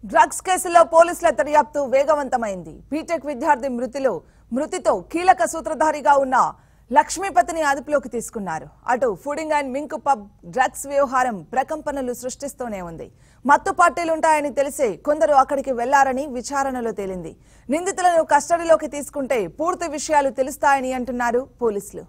drugs కేసులో పోలీసుల దర్యాప్తు వేగవంతమైంది బీటెక్ విద్యార్థి మృతిలో మృతితో కీలక సూత్రధారిగా ఉన్న లక్ష్మీపతిని అదుపులోకి తీసుకున్నారు అటు pudding and mink pub drugs వ్యవహారం ప్రకంపనలు సృష్టిస్తూనే ఉంది మత్తు పార్టీలుంటాయని తెలిసే కొందరు అక్కడికి వెళ్లారని విచారణలో తేలింది నిందితులను కస్టడీలోకి తీసుకుంటే పూర్తి విషయాలు తెలుస్తాయని అంటున్నారు పోలీసులు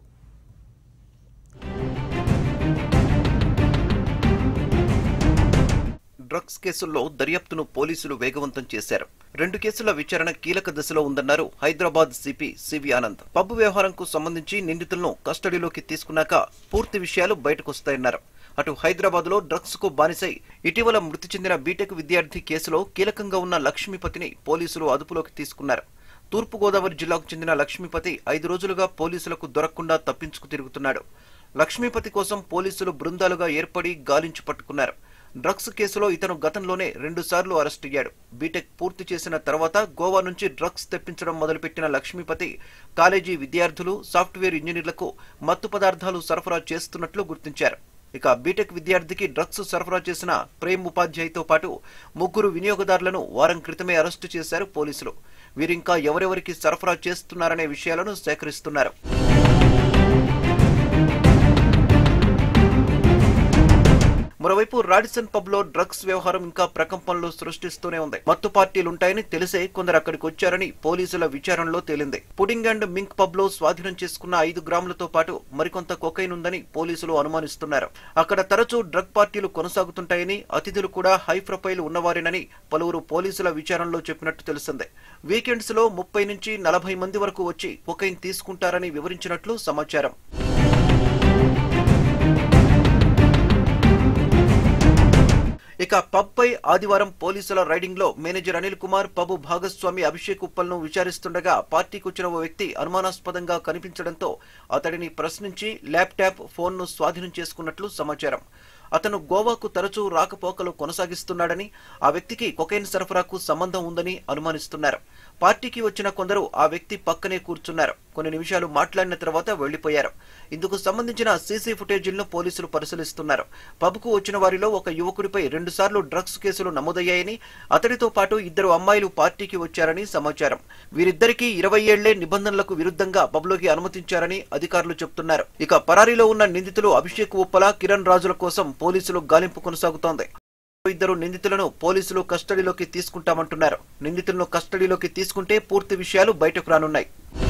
డ్రగ్స్ కేసుల్లో దర్యాప్తును పోలీసులు వేగవంతం చేశారు రెండు కేసుల విచారణ కీలక దశలో ఉందన్నారు Hyderabad CP CV Anand pub వ్యవహారంకు సంబంధించి నిందితులను కస్టడీలోకి తీసుకున్నాక పూర్తి విషయాలు బయటకొస్తాయన్నారు అటు హైదరాబాద్ లో డ్రగ్స్ కు బానిసై ఇటీవల మృతి చెందిన బీటెక్ విద్యార్థి కేసులో కీలకంగా ఉన్న లక్ష్మీపతిని పోలీసులు అదుపులోకి తీసుకున్నారు తూర్పుగోదావరి జిల్లాకు చెందిన లక్ష్మీపతి ఐదు రోజులుగా పోలీసులకు దొరకకుండా తప్పించుకు తిరుగుతున్నాడు లక్ష్మీపతి కోసం పోలీసులు బృందాలుగా ఏర్పడి గాలించి పట్టుకున్నారు డ్రగ్స్ కేసులో ఇతను గతంలోనే రెండుసార్లు అరెస్ట్ అయ్యాడు బీటెక్ పూర్తి చేసిన తర్వాత గోవా నుంచి డ్రగ్స్ తెప్పించడం మొదలుపెట్టిన లక్ష్మీపతి కాలేజీ విద్యార్థులు సాఫ్ట్వేర్ ఇంజనీర్లకు మత్తు పదార్థాలు సరఫరా చేస్తున్నట్లు గుర్తించారు ఇక బీటెక్ విద్యార్థికి డ్రగ్స్ సరఫరా చేసిన ప్రేమ్ ఉపాధ్యాయతో పాటు ముగ్గురు వినియోగదారులను వారం క్రితమే అరెస్టు చేశారు పోలీసులు వీరింకా ఎవరెవరికి సరఫరా చేస్తున్నారనే విషయాలను సేకరిస్తున్నారు మరోవైపు రాడిసన్ పబ్ లో డ్రగ్స్ వ్యవహారం ఇంకా ప్రకంపనలు సృష్టిస్తూనే ఉంది మత్తు పార్టీలుంటాయని తెలిసే కొందరు అక్కడికి వచ్చారని పోలీసుల విచారణలో తేలింది పుడింగ్ అండ్ మింక్ పబ్ లో స్వాధీనం చేసుకున్న ఐదు గ్రాములతో పాటు మరికొంత కొకైన్ ఉందని పోలీసులు అనుమానిస్తున్నారు అక్కడ తరచూ డ్రగ్ పార్టీలు కొనసాగుతుంటాయని అతిథులు కూడా హై ప్రొఫైల్ ఉన్నవారేనని పలువురు పోలీసుల విచారణలో చెప్పినట్టు తెలిసింది వీకెండ్స్ లో ముప్పై నుంచి నలభై మంది వరకు వచ్చి కొకైన్ తీసుకుంటారని వివరించినట్లు సమాచారం ఇక పబ్ పై ఆదివారం పోలీసుల రైడింగ్ లో మేనేజర్ అనిల్ కుమార్ పబ్ భాగస్వామి అభిషేక్ ఉప్పల్ను విచారిస్తుండగా పార్టీకి వచ్చిన ఓ వ్యక్తి అనుమానాస్పదంగా కనిపించడంతో అతడిని ప్రశ్నించి ల్యాప్టాప్ ఫోన్ను స్వాధీనం చేసుకున్నట్లు సమాచారం అతను గోవాకు తరచూ రాకపోకలు కొనసాగిస్తున్నాడని ఆ వ్యక్తికి కొకైన్ సరఫరాకు సంబంధం ఉందని అనుమానిస్తున్నారు పార్టీకి వచ్చిన కొందరు ఆ వ్యక్తి పక్కనే కూర్చున్నారు కొన్ని నిమిషాలు మాట్లాడిన తర్వాత వెళ్లిపోయారు ఇందుకు సంబంధించిన సీసీ ఫుటేజీలను పోలీసులు పరిశీలిస్తున్నారు పబ్కు వచ్చిన వారిలో ఒక యువకుడిపై రెండుసార్లు డ్రగ్స్ కేసులు నమోదయ్యాయని అతడితో పాటు ఇద్దరు అమ్మాయిలు పార్టీకి వచ్చారని సమాచారం వీరిద్దరికీ ఇరవై ఏళ్లే నిబంధనలకు విరుద్ధంగా పబ్లోకి అనుమతించారని అధికారులు చెబుతున్నారు ఇక పరారీలో ఉన్న నిందితులు అభిషేక్ ఉప్పల కిరణ్ రాజుల కోసం పోలీసులు గాలింపు కొనసాగుతోంది ఇద్దరు నిందితులను పోలీసులు కస్టడీలోకి తీసుకుంటామంటున్నారు నిందితులను కస్టడీలోకి తీసుకుంటే పూర్తి విషయాలు బయటకు రానున్నాయి